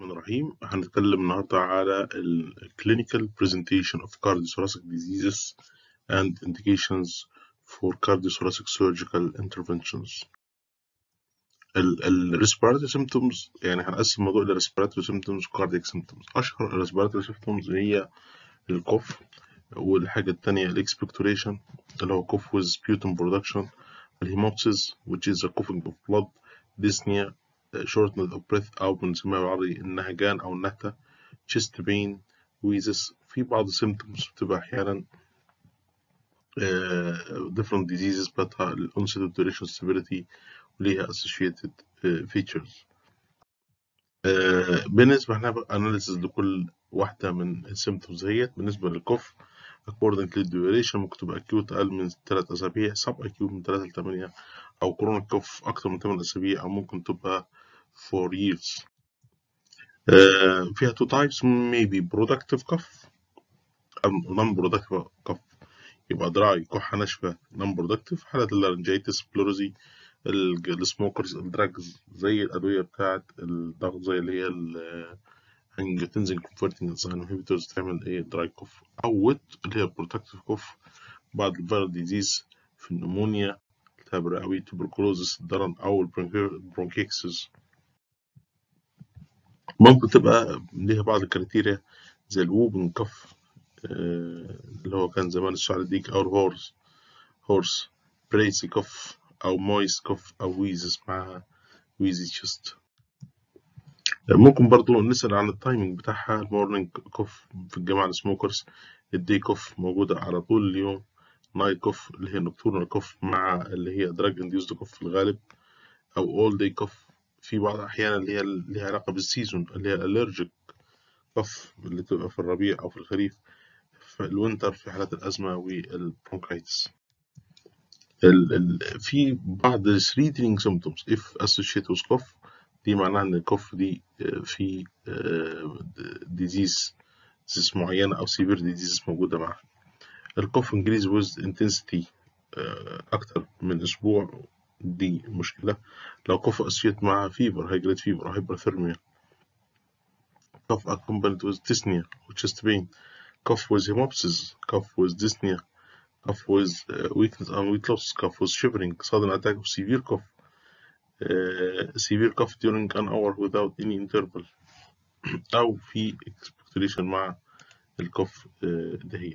الرحمن الرحيم هنتكلم النهاردة على ال clinical presentation of cardiothoracic diseases and indications for cardiothoracic surgical interventions. ال ال respiratory symptoms يعني هنقسم الموضوع إلى respiratory symptoms و cardiac symptoms. أشهر ال respiratory symptoms هي الكوف والحاجة التانية ال expectoration اللي هو cough with sputum production الهيموبسيس which is a coughing of blood dyspnea shortness of breath أو بنسميها بالعربي النهجان أو النهتة chest pain wheezes في بعض symptoms بتبقى أحيانا uh, different diseases but onset of duration severity وليها associated uh, features uh, بالنسبة احنا بقى analysis لكل واحدة من السيمتومز ديت بالنسبة للكوف according to duration ممكن تبقى acute أقل من 3 أسابيع sub acute من 3 ل 8 أو chronic كوف أكتر من 8 أسابيع أو ممكن تبقى for years uh, فيها two types maybe productive cough أو non productive cough يبقى dry كحة ناشفة non productive حالات اللارنجيتس بلورزي السموكرز الدراجز زي الأدوية بتاعة الضغط زي اللي هي الانجيوتنزين كونفرتنج انزيم انهبيتورز تعمل ايه دراي كوف أو ويت اللي هي بروتكتيف كوف بعد الفيرال ديزيز في النمونيا التهاب الرئوي توبركلوزس الدرن أو البرونكيكسس ممكن تبقى ليها بعض الكريتيريا زي الووبن كف اللي هو كان زمان الشعر الديك أو الهورس هورس بريسي كف أو مويس كف أو ويزز معاها ويزي تشست ممكن برضو نسأل عن التايمينج بتاعها المورنينج كوف في الجماعة السموكرز الدي كوف موجودة على طول اليوم نايت كوف اللي هي نكتورنال كوف مع اللي هي دراج انديوزد كوف في الغالب أو أول داي كوف في بعض الأحيان اللي هي ليها علاقة بالسيزون اللي هي الألرجيك كف اللي تبقى في الربيع أو في الخريف في الوينتر في حالات الأزمة والبرونكايتس ال ال في بعض ال threatening symptoms if associated with cough دي معناها إن الكوف دي في disease disease معينة أو severe disease موجودة معاها الكوف increase with intensity أكتر من أسبوع دي مشكلة لو كوف associated مع fever high grade fever أو hyperthermia cough accompanied with dyspnea or chest pain cough with hemoptysis cough with dyspnea cough with uh, weakness and weight loss cough with shivering sudden attack of severe cough uh, severe cough during an hour without any interval أو في expectoration مع الكوف دهيت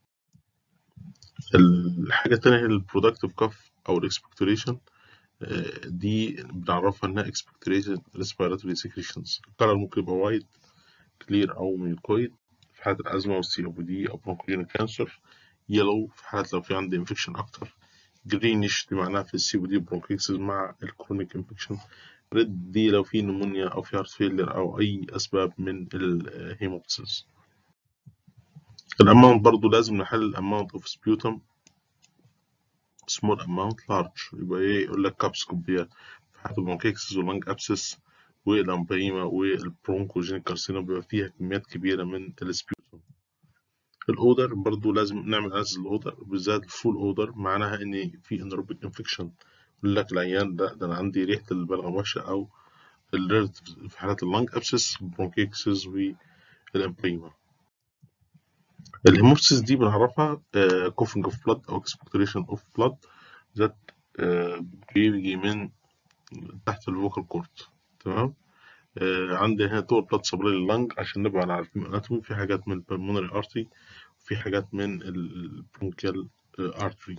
الحاجة التانية هي البرودكتيف كوف أو الاكسبكتوريشن دي بنعرفها إنها expectoration respiratory secretions الكلر ممكن يبقى وايت كلير أو ميوكويد في حالة الأزمة والسي أو دي أو برونكوجينيك كانسر يلو في حالة لو في عندي انفكشن أكتر جرينيش دي معناها في السي ودي برونكيكسس مع الكرونيك انفكشن ريد دي لو في نمونيا أو في هارت فيلر أو أي أسباب من الهيموبسيس الأماونت برضو لازم نحل الأماونت أوف سبيوتم سمول أماونت لارج يبقى إيه يقول لك كابس كوبيات في حالة البرونكيكسس واللنج أبسس والأمبيما والبرونكوجينيك كارسينوم بيبقى فيها كميات كبيرة من السبيوتم الاودر برضو لازم نعمل اناليسيس الاودر بالذات الفول اودر معناها ان في انروبيك انفكشن يقول لك العيان ده ده انا عندي ريحه البلغم وحشه او في حالات اللنج ابسس برونكيكسس والامبريما الهيموبسيس دي بنعرفها كوفنج اوف بلاد او اكسبكتوريشن اوف بلاد ذات بيجي من تحت الفوكال كورت تمام آه عندي هنا طول بلاد سبلاي لللنج عشان نبقى عارفين الاناتومي في حاجات من البلمونري ارتري وفي حاجات من البرونكيال ارتري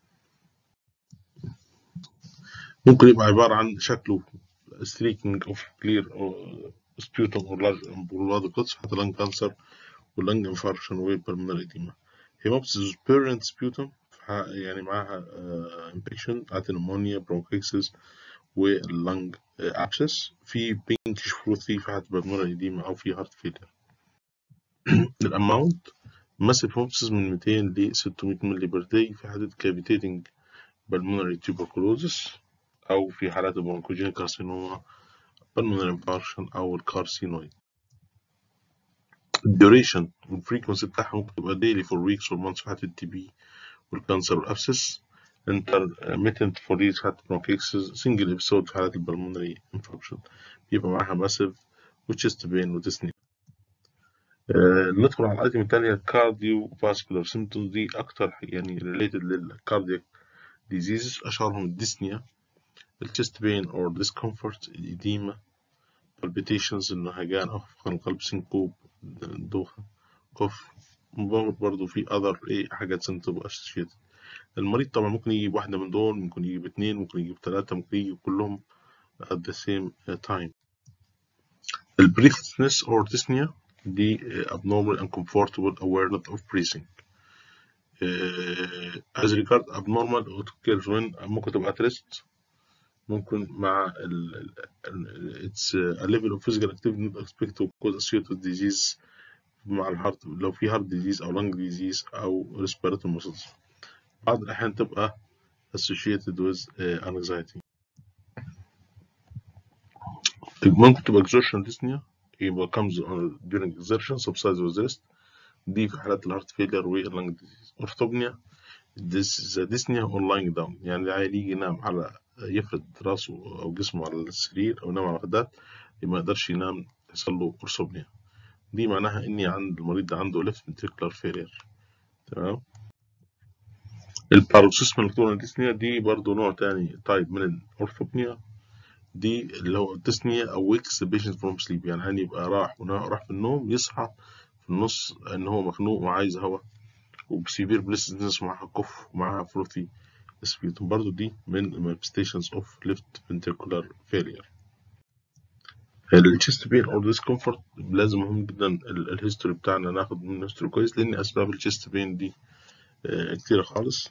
ممكن يبقى عبارة عن شكله streaking of clear sputum or large blood clots حتى lung cancer واللنج انفاركشن والبلمونري edema هيموبسيس parent sputum يعني معاها infection اتنمونيا برونكيكسس واللنج ابسس في بينكش فروثي في حالة بالمونري إديما أو في هارت فيلر الأماونت ماسيف هوبسس من 200 ل 600 مللي بير داي في حالة كافيتيتنج بالمونري تيوبركلوزس أو في حالات البرونكوجينيك كارسينوما بالمونري انفاركشن أو الكارسينويد الديوريشن والفريكونسي بتاعها ممكن تبقى daily for weeks or months في حالة التي بي والكانسر والأبسس intermittent for these heart bronchiectasis single episode في حالات البلمونري انفكشن بيبقى معاها massive وتشست بين وديسنيا آه ندخل على الايتم الثانيه كارديو فاسكولار سيمتومز دي اكتر يعني ريليتد للكاردياك ديزيزز اشهرهم الديسنيا التشست بين اور ديسكومفورت الإديمة palpitations النهجان أو خفقان القلب سنكوب دوخة كف برضه في other إيه حاجات سنتب associated المريض طبعا ممكن يجي بواحدة من دول ممكن يجي باتنين ممكن يجي بتلاتة ممكن يجي كلهم at the same time ال breathlessness or dyspnea دي abnormal and comfortable awareness of breathing uh, as regard abnormal occurs when ممكن تبقى at rest ممكن مع ال it's a level of physical activity not expected to cause associated disease مع الهارت لو في هارت ديزيز أو lung disease أو respiratory muscles بعض الأحيان تبقى associated with uh, anxiety ممكن تبقى exertion dyspnea يبقى comes on during exertion subsides with rest دي في حالات الهارت فيلير واللنج ديزيز أورثوبنيا this dyspnea on lying down يعني العيال يجي ينام على يفرد راسه أو جسمه على السرير أو ينام على الغداء ما يقدرش ينام يحصل له أورثوبنيا دي معناها إني عند المريض ده عنده left ventricular failure تمام الباروكسيسمال نكتورنال ديسنيا دي برضو نوع تاني تايب من الأورثوبنيا دي اللي هو الديسنيا أو ويكس patient فروم سليب يعني يعني يبقى راح راح في النوم يصحى في النص إن هو مخنوق وعايز هوا وبسيفير بليسنس معاها كف ومعاها فروتي سبيوتم برضو دي من manifestations of left ventricular failure الشيست بين او discomfort لازم مهم جدا الهيستوري بتاعنا ناخد منه هيستوري كويس لان اسباب الشيست بين دي كتيرة خالص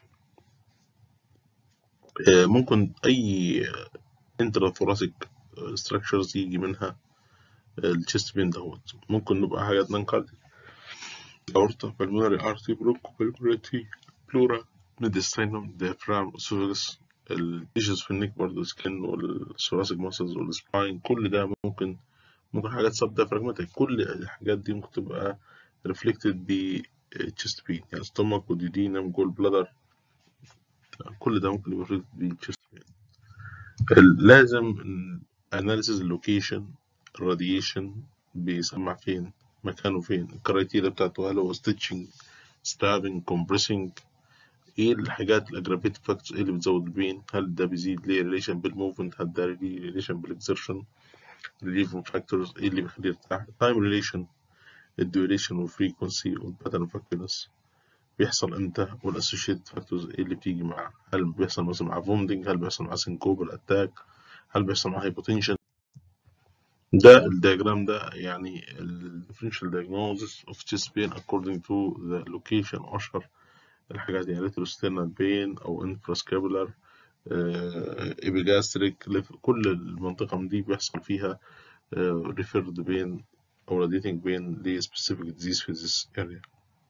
ممكن اي انتراتوراسيك structures يجي منها الشيست بين دوت ممكن نبقى حاجات نون كارديك aorta pulmonary artery bronchopulmonary pleura mediastinum diaphragm esophagus التيشوز في النك برضه سكين والثوراسيك ماسلز والسباين كل ده ممكن ممكن حاجات سب ديافراجماتيك كل الحاجات دي ممكن تبقى ريفلكتد ب chest pain يعني stomach وديدينم جول بلادر كل ده ممكن يبقى ريفلكتد ب chest pain لازم analysis اللوكيشن الراديشن بيسمع فين مكانه فين الكرايتيريا بتاعته هل هو stitching stabbing compressing ايه الحاجات الاجرافيتيف فاكتورز ايه اللي بتزود البين هل ده بيزيد ليه ريليشن بالموفمنت هل ده ليه ريليشن بالاكسرشن ريليف فاكتورز ايه اللي بيخليه يرتاح تايم ريليشن الديوريشن والفريكونسي والباترن اوف اكتفنس بيحصل امتى والاسوشيتد فاكتورز ايه اللي بتيجي معاه هل بيحصل مثلا مع فومدنج هل بيحصل مع سنكوبال اتاك هل بيحصل مع هايبوتنشن ده الدياجرام ده يعني ال differential diagnosis of chest pain according to the location أشهر الحاجات دي يعني retrosternal pain أو infrascapular epigastric كل المنطقة دي بيحصل فيها referred pain أو radiating pain ل specific disease في this area.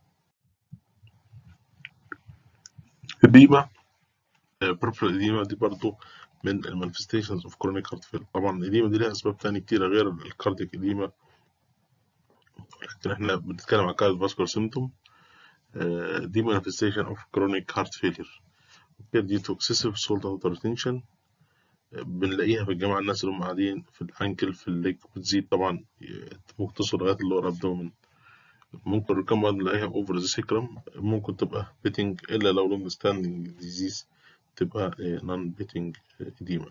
edema peripheral edema دي برضو من المانفستيشنز اوف كرونيك هارت فيل طبعا الإديمة دي لها أسباب تانية كتيرة غير الكاردياك إديمة لكن احنا بنتكلم عن كارد فاسكولار سيمتوم دي manifestation of chronic heart failure due to excessive salt water retention بنلاقيها في الجامعة الناس اللي هم قاعدين في الأنكل في الليج بتزيد طبعا ممكن توصل لغاية اللور أبدومن ممكن الركام بعد نلاقيها أوفر ذا سيكرم ممكن تبقى بيتنج إلا لو لونج ستاندنج ديزيز تبقى نون بيتنج إديمة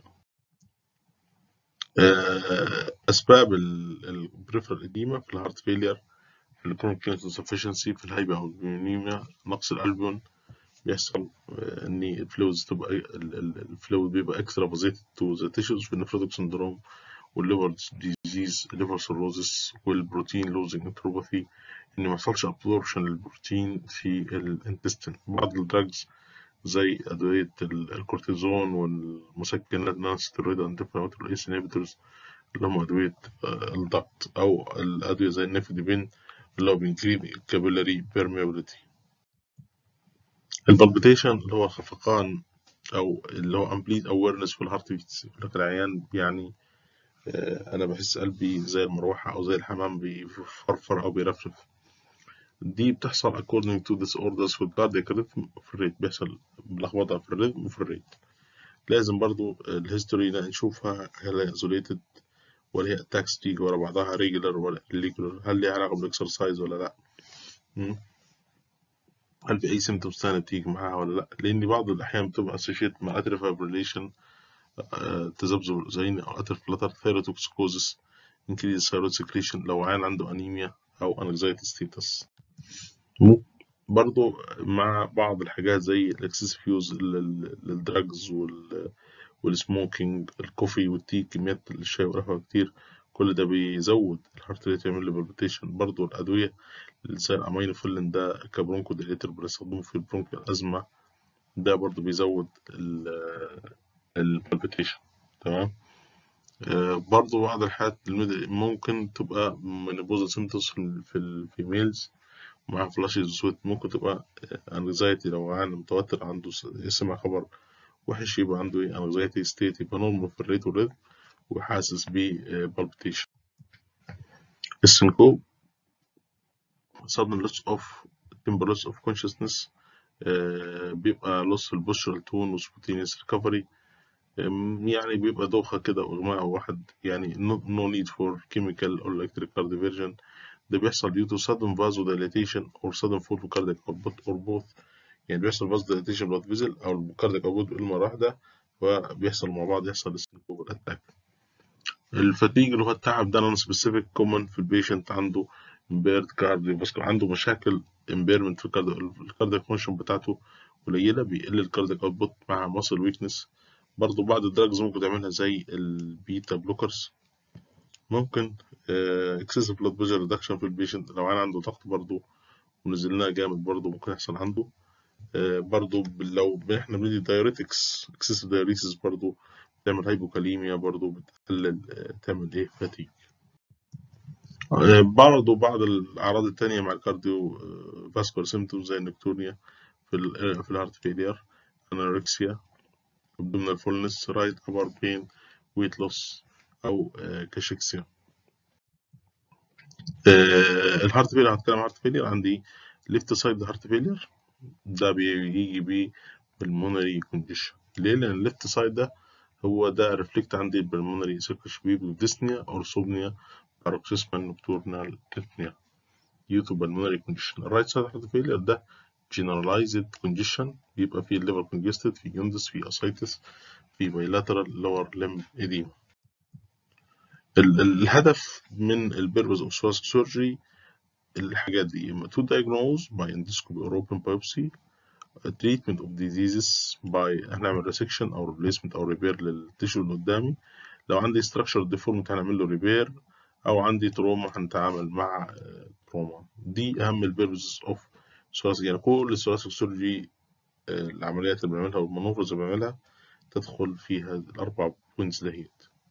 أسباب البريفرال إديمة في الهارت فيلير في الكرونيك كينس انسفشنسي في الهايبر ألبومينيميا نقص الألبيون بيحصل إن الفلويدز تبقى الفلويد بيبقى اكسترا بوزيتد تو ذا تيشوز في النفروتيك سندروم والليفر ديزيز الليفر سيروزس والبروتين لوزنج انتروباثي إن ما يحصلش ابزوربشن للبروتين في الانتستين بعض الدراجز زي أدوية الكورتيزون والمسكنات نان ستيرويد انتيفلاماتوري ايس انهبيتورز اللي هم أدوية الضغط أو الأدوية زي النيفيديبين اللي هو بينكريب الكابيلاري بيرميابيليتي البالبيتيشن اللي هو خفقان أو اللي هو امبليد أويرنس في الهارت بيتس يقول لك العيان يعني أنا بحس قلبي زي المروحة أو زي الحمام بيفرفر أو بيرفرف دي بتحصل according to disorders في الكاردياك ريتم وفي الريت بيحصل لخبطة في الريتم وفي الريت لازم برضو الهيستوري نشوفها هل isolated ولا هي اتاكس تيجي ورا بعضها ريجولار ولا irregular هل ليها علاقة بالاكسرسايز ولا لأ مم. هل في أي سيمتومز تانية بتيجي معاها ولا لأ لأن بعض الأحيان بتبقى associated مع atrial fibrillation آه، تذبذب الأذين أو atrial flutter thyrotoxicosis increase thyroid secretion لو عيان عنده أنيميا أو anxiety status مم. برضو مع بعض الحاجات زي الاكسسيف يوز للدراجز والسموكينج الكوفي والتي كميات الشاي والقهوة كتير كل ده بيزود الهارت ريت يعمل له بالبيتيشن برضه الأدوية زي الأمينوفيلين ده كبرونكو ديليتر بنستخدمه في البرونكو الأزمة ده برضه بيزود البالبيتيشن تمام آه برضه بعض الحالات ممكن تبقى من سيمتومز في الفيميلز مع فلاشز سويت ممكن تبقى انكزايتي لو عن متوتر عنده سمع خبر وحش يبقى عنده ايه انكزايتي ستيت يبقى نورمال في الريت والريتم وحاسس بالبيتيشن السنكوب sudden loss of temporal loss of consciousness آه بيبقى loss البوسترال تون وسبوتينيوس ريكفري يعني بيبقى دوخة كده وإغماء واحد يعني no, no need for chemical or electric cardioversion ده بيحصل due to sudden vasodilation or sudden fall to cardiac output or both يعني بيحصل vasodilation blood vessel أو cardiac output بيقل مرة واحدة وبيحصل مع بعض يحصل السنكوب الأتاك الفتيج اللي هو التعب ده نون سبيسيفيك كومن في البيشنت عنده امبيرد كارديو عنده مشاكل امبيرمنت في الكارديو فانكشن بتاعته قليله بيقل الكارديو اوتبوت مع ماسل ويكنس برضه بعض الدراجز ممكن تعملها زي البيتا بلوكرز ممكن اكسسيف بلاد بريشر ريدكشن في البيشنت لو انا عنده ضغط برضه ونزلناه جامد برضه ممكن يحصل عنده برضه لو احنا بندي دايوريتكس اكسسيف دايوريسيس برضه تعمل هايبوكاليميا برضه بتقلل تعمل ايه فاتيج برضه بعض الأعراض التانية مع الكارديو فاسكولار سيمتومز زي النكتورنيا في ال في الهارت فيلير انوركسيا abdominal fullness right upper pain weight loss أو كاشيكسيا الهارت فيلير هنتكلم هارت فيلير عندي ليفت سايد هارت فيلير ده بيجي بيه بالمونري كونديشن ليه؟ لأن الليفت سايد ده هو ده ريفلكت عندي البلمونري سيركش بيبي ديسنيا أو سوبنيا paroxysmal nocturnal dyspnea due to pulmonary congestion. الرايت سايد heart failure ده generalized congestion بيبقى فيه liver congested في جوندس في ascites في bilateral lower limb edema. الهدف من البيربز اوف thoracic surgery الحاجات دي اما to diagnose by endoscopy or open biopsy treatment of diseases by هنعمل resection او replacement او repair للتيشو اللي قدامي لو عندي structural deformity هنعمل له repair او عندي تروما هنتعامل مع تروما دي اهم البيربز اوف ثوراسيك يعني كل الثوراسيك سيرجي العمليات اللي بنعملها والمانوفرز اللي بنعملها تدخل فيها الاربع بوينتس دهيت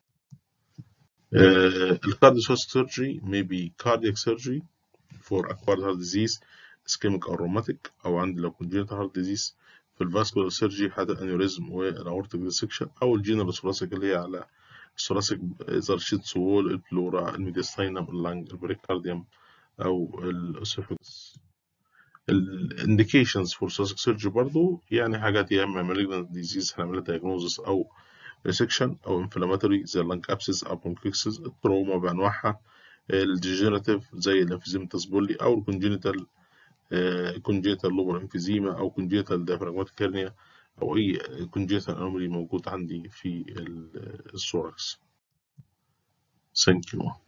الكارديو سيرجي may be cardiac surgery for acquired heart disease ischemic or rheumatic او عندي لو congenital heart disease في الفاسكولار سيرجي حاجة انيوريزم والاورتيك ديسكشن او الجينرال ثوراسيك اللي هي على الثوراسيك زرشيتس وول البلورا الميديستاينم اللنج البريكارديوم او الاسوفيكس الانديكيشنز فور thoracic سيرجري برضو يعني حاجات يا اما malignant disease هنعملها diagnosis او ريسكشن او inflammatory زي اللنج ابسس او bronchiectasis التروما بانواعها الديجنراتيف زي الانفيزيمتاس بولي او الكونجينيتال كونجينيتال لوبر انفيزيما او كونجينيتال diaphragmatic hernia أو أي congenital anomaly موجود عندي في الثوركس. Thank you.